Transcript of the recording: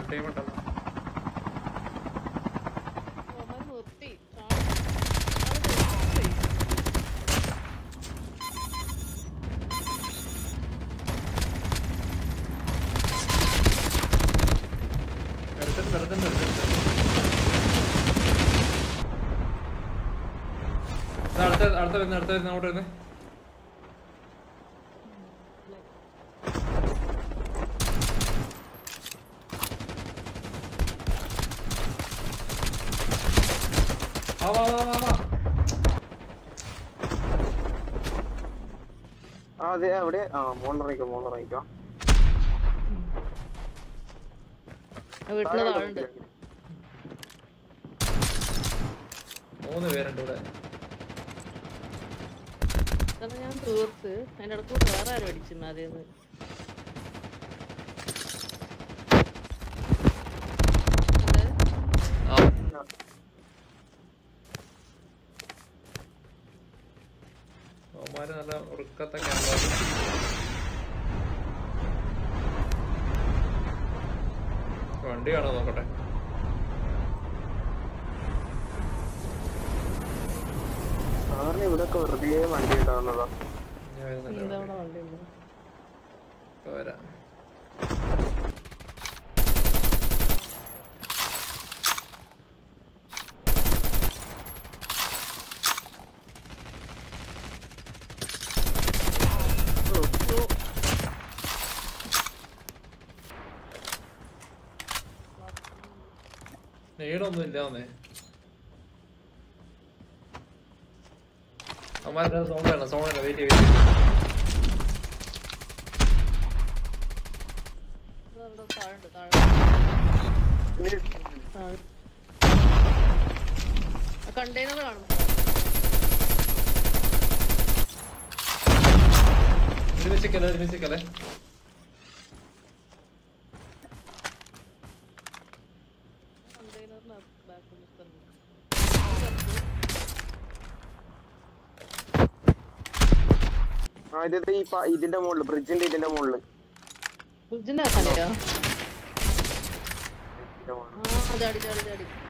Team ഉണ്ടല്ലോ അവന്മാര് നിർത്തി ചാടി. ആള് നിർത്തി. എടുത്തിട്ട് എടുത്തിട്ട് എടുത്തിട്ട് ഇത് അടുത്ത അടുത്ത വരുന്ന അടുത്ത വരുന്ന അങ്ങോട്ട് വരുന്നേ വാ വാ വാ വാ വാ ആ അതെ അവിടെ ആ മോളിറങ്ങിക്കോ മോളിറങ്ങിക്കോ ആ വീട്ടില് താഴുണ്ട് മൂന്ന് പേരുണ്ട് ഇവിടെ കാരണം ഞാൻ തീർത്ത് അതിന്റെ ഇടക്ക് വേറെ ആരും അടിച്ചിരുന്നു അതേന്ന് ആ അവന്മാര് നല്ല ഉറുക്കത്തെ ക്യാമറ വണ്ടി കാണോ നോക്കട്ടെ സാറിന് ഇവിടെയൊക്കെ വെറുതെ വണ്ടി ഉണ്ടാവുന്നതാ ഞാൻ വരുന്നുണ്ട് എന്താ വണ്ടി. അവിടെ വണ്ടി ഉണ്ട് ഇപ്പൊ വരാം നീളൊന്നും ഇല്ലാന്നേ അമ്മാരുടെ സൗണ്ട് വേണം സൗണ്ട് വേണം വെയിറ്റ് വെയിറ്റ് ഇത് അവിടെ താഴുണ്ട് താഴെ ഇനി താഴെ കണ്ടെയ്നർ കാണും ഒരുമിച്ചിക്കല്ലേ ഒരുമിച്ചിക്കല്ലേ കണ്ടെയ്നറിന് ബാക്കിൽ സ്ഥലം ആ ഇത് ഈ പ- ഇതിന്റെ മുകളില് ബ്രിഡ്ജിന്റെ ഇതിന്റെ മുകളില് ഫ്രിഡ്ജിന്റെ ആക്കാനെയോ ഇതിന്റെ മുകളില്. ആ ചാടി ചാടി ചാടി